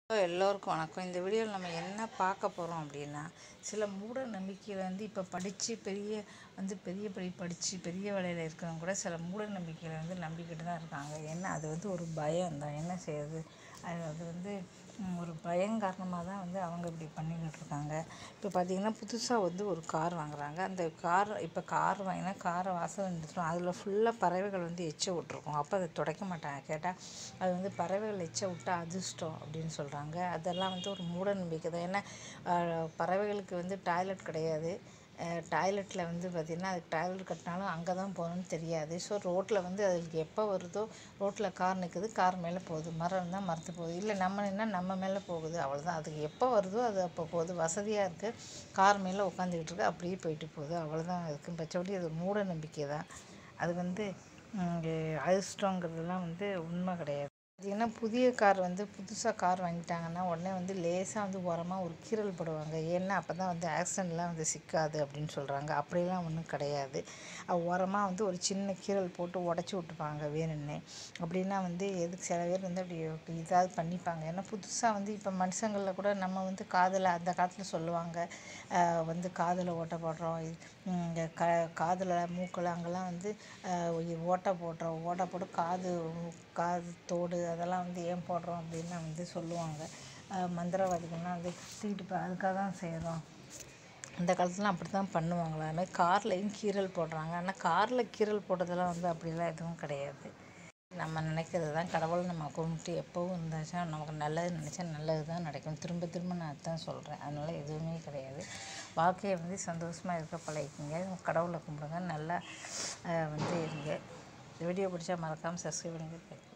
hello எல்லோருக்கும் வணக்கம் இந்த வீடியோவில் நம்ம என்ன பார்க்க போகிறோம் அப்படின்னா சில மூட நம்பிக்கையில் வந்து இப்போ படித்து பெரிய வந்து பெரிய படி படித்து பெரிய வேலையில் இருக்கிறவங்க கூட சில மூட நம்பிக்கையில் வந்து நம்பிக்கிட்டு தான் இருக்காங்க என்ன அது வந்து ஒரு பயம் தான் என்ன செய்யுது அது அது வந்து ம், ஒரு பயம் காரணமாக தான் வந்து அவங்க இப்படி பண்ணிக்கிட்டு இருக்காங்க இப்போ பார்த்தீங்கன்னா புதுசாக வந்து ஒரு கார் வாங்குறாங்க அந்த கார் இப்போ கார் வாங்கினா காரை வாசல் நிறுத்துறோம் அதில் ஃபுல்லாக பறவைகள் வந்து எச்ச விட்ருக்கும் அப்போ அதை துடைக்க மாட்டாங்க கேட்டால் அது வந்து பறவைகள் எச்ச விட்டா அதிர்ஷ்டம் அப்படின்னு சொல்கிறாங்க அதெல்லாம் வந்து ஒரு மூட நம்பிக்கை தான் ஏன்னா அஹ், பறவைகளுக்கு வந்து டாய்லெட் கிடையாது டாய்லெட்டில் வந்து பார்த்திங்கன்னா அதுக்கு டாய்லெட் கட்டினாலும் அங்கே தான் போகணும்னு தெரியாது ஸோ ரோட்டில் வந்து அதுக்கு எப்போ வருதோ ரோட்டில் கார் நிற்குது கார் மேலே போகுது மரம் இருந்தால் மரத்து போகுது இல்லை நம்ம நின்னா நம்ம மேலே போகுது அவ்வளோதான் அதுக்கு எப்போ வருதோ அது அப்போ போகுது வசதியாக இருக்குது கார் மேலே உட்காந்துக்கிட்டு இருக்கு அப்படியே போயிட்டு போகுது அவ்வளோதான் அதுக்கு பச்சபடி அது மூட நம்பிக்கை தான் அது வந்து இங்கே அதிர்ஷ்டங்கிறதுலாம் வந்து உண்மை கிடையாது பார்த்தீங்கன்னா புதிய கார் வந்து புதுசாக கார் வாங்கிட்டாங்கன்னா உடனே வந்து லேசாக வந்து உரமாக ஒரு கீறல் போடுவாங்க ஏன்னா அப்போ தான் வந்து ஆக்சிடெண்ட்லாம் வந்து சிக்காது அப்படின்னு சொல்கிறாங்க அப்படிலாம் ஒன்றும் கிடையாது உரமாக வந்து ஒரு சின்ன கீறல் போட்டு உடச்சி விட்டுப்பாங்க வேணும்னே அப்படின்னா வந்து எதுக்கு சில பேர் வந்து அப்படி இதாவது பண்ணிப்பாங்க ஏன்னா புதுசாக வந்து இப்போ மனுஷங்களில் கூட நம்ம வந்து காதில் அந்த காலத்தில் சொல்லுவாங்க ஆஹ் வந்து காதில் ஓட்டை போடுறோம் இது, ம், இங்க க காதில் மூக்கில் அங்கெல்லாம் வந்து ஆஹ் ஒ- ஓட்டை போடுறோம் ஓட்டை போட்டு காது காது தோடு அதெல்லாம் வந்து ஏன் போடுறோம் அப்படின்னு வந்து சொல்லுவாங்க ஆஹ் மந்திரவாதிகள்லாம் வந்து தூக்கிட்டு போய் அதுக்காக தான் செய்கிறோம் அந்த காலத்துலலாம் அப்படி தான் பண்ணுவாங்களா அது மாதிரி கார்லேயும் கீறல் போடுறாங்க ஆனால் காரில் கீறல் போடுறதெல்லாம் வந்து அப்படிலாம் எதுவும் கிடையாது நம்ம நினைக்கிறது தான் கடவுளை நம்ம கும்பிட்டு எப்போவும் இருந்தாச்சுன்னா நமக்கு நல்லது நினச்சா நல்லது தான் நடக்கும் திரும்ப திரும்ப நான் அதான் சொல்கிறேன் அதனால் எதுவுமே கிடையாது வாழ்க்கையை வந்து சந்தோஷமாக இருக்க பழகிக்கங்க கடவுளை கும்பிடுங்க நல்லா ஆஹ் வந்து இருங்க இந்த வீடியோ பிடிச்சா மறக்காமல் சப்ஸ்கிரைப் பண்ணுங்க